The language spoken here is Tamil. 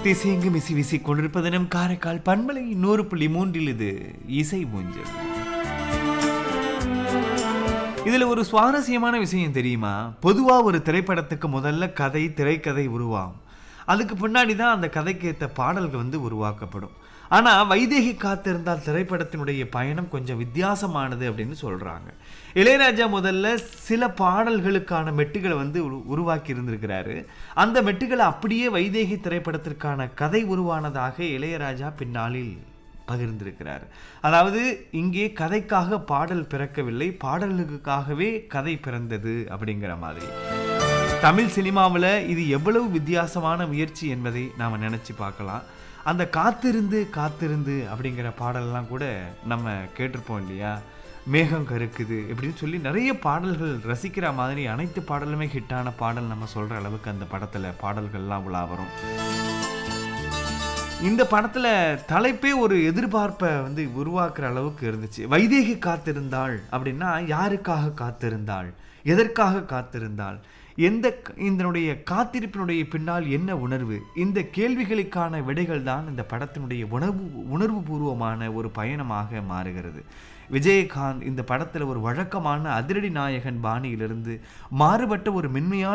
திசையெங்கும் இசை வீசிக் கொண்டிருப்பது நம் காரைக்கால் பண்பலை நூறு புள்ளி மூன்றில் இது இசை மூஞ்சல் இதுல ஒரு சுவாரஸ்யமான விஷயம் தெரியுமா பொதுவா ஒரு திரைப்படத்துக்கு முதல்ல கதை திரைக்கதை உருவாகும் அதுக்கு பின்னாடி தான் அந்த கதைக்கு ஏற்ற பாடல்கள் வந்து உருவாக்கப்படும் ஆனா வைதேகி காத்திருந்தால் திரைப்படத்தினுடைய பயணம் கொஞ்சம் வித்தியாசமானது அப்படின்னு சொல்றாங்க இளையராஜா முதல்ல சில பாடல்களுக்கான மெட்டுகளை வந்து உரு- உருவாக்கி இருந்திருக்கிறாரு அந்த மெட்டுகளை அப்படியே வைதேகி திரைப்படத்திற்கான கதை உருவானதாக இளையராஜா பின்னாளில் பகிர்ந்திருக்கிறார் அதாவது இங்கே கதைக்காக பாடல் பிறக்கவில்லை பாடலுக்காகவே கதை பிறந்தது அப்படிங்கிற மாதிரி தமிழ் சினிமாவில் இது எவ்வளவு வித்தியாசமான முயற்சி என்பதை நாம் நினச்சி பார்க்கலாம் அந்த காத்திருந்து காத்திருந்து அப்படிங்கிற பாடல்லாம் கூட நம்ம கேட்டிருப்போம் இல்லையா மேகம் கருக்குது இப்படின்னு சொல்லி நிறைய பாடல்கள் ரசிக்கிற மாதிரி அனைத்து பாடலுமே ஹிட்டான பாடல் நம்ம சொல்கிற அளவுக்கு அந்த படத்தில் பாடல்கள்லாம் உலா வரும் இந்த படத்துல தலைப்பே ஒரு எதிர்பார்ப்பை வந்து உருவாக்குற அளவுக்கு இருந்துச்சு வைதேகி காத்திருந்தாள் அப்படின்னா யாருக்காக காத்திருந்தாள் எதற்காக காத்திருந்தாள் எந்த க- இதனுடைய காத்திருப்பினுடைய பின்னால் என்ன உணர்வு இந்த கேள்விகளுக்கான விடைகள் தான் இந்த படத்தினுடைய உணர்வு உணர்வு பூர்வமான ஒரு பயணமாக மாறுகிறது விஜயகாந்த் இந்த படத்துல ஒரு வழக்கமான அதிரடி நாயகன் பாணியிலிருந்து மாறுபட்ட ஒரு மென்மையான